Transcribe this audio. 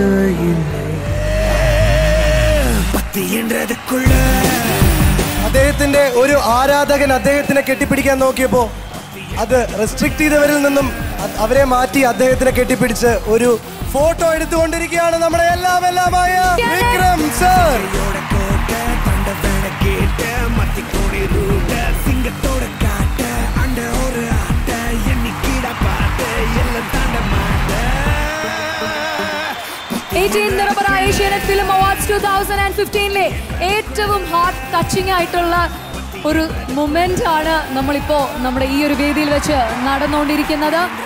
இல்லை பத்தின்றதுக்குள்ள അദ്ദേഹത്തിന്റെ ഒരു ആരാധകൻ അദ്ദേഹത്തിനെ കെട്ടിപ്പിടിക്കാൻ നോക്കിയപ്പോ അത് റെസ്ട്രിക്ട് ചെയ്തവരിൽ നിന്നും അ- അവരെ മാറ്റി അദ്ദേഹത്തിനെ കെട്ടിപ്പിടിച്ച് ഒരു ഫോട്ടോ എടുത്തുകൊണ്ടിരിക്കുകയാണ് നമ്മുടെ എല്ലാം എല്ലാമായ വിക്രം സർ கையோட கோட்ட தண்ட வேட கேட்ட மத்தி கோடி ரூட்ட சிங்கத்தோட காட்ட அண்ட ஒரு ஆட்ட எண்ணிக்கிட பார்த்த எல்லாம் தாண்ட மாட்ட 18 Nirapara Asianet film awards two thousand and ഫിഫ്റ്റീനിലെ ഏറ്റവും ഹാർട്ട് ടച്ചിങ് ആയിട്ടുള്ള ഒരു മൊമെന്റ് ആണ് നമ്മളിപ്പോ നമ്മുടെ ഈ ഒരു വേദിയിൽ വെച്ച് നടന്നുകൊണ്ടിരിക്കുന്നത്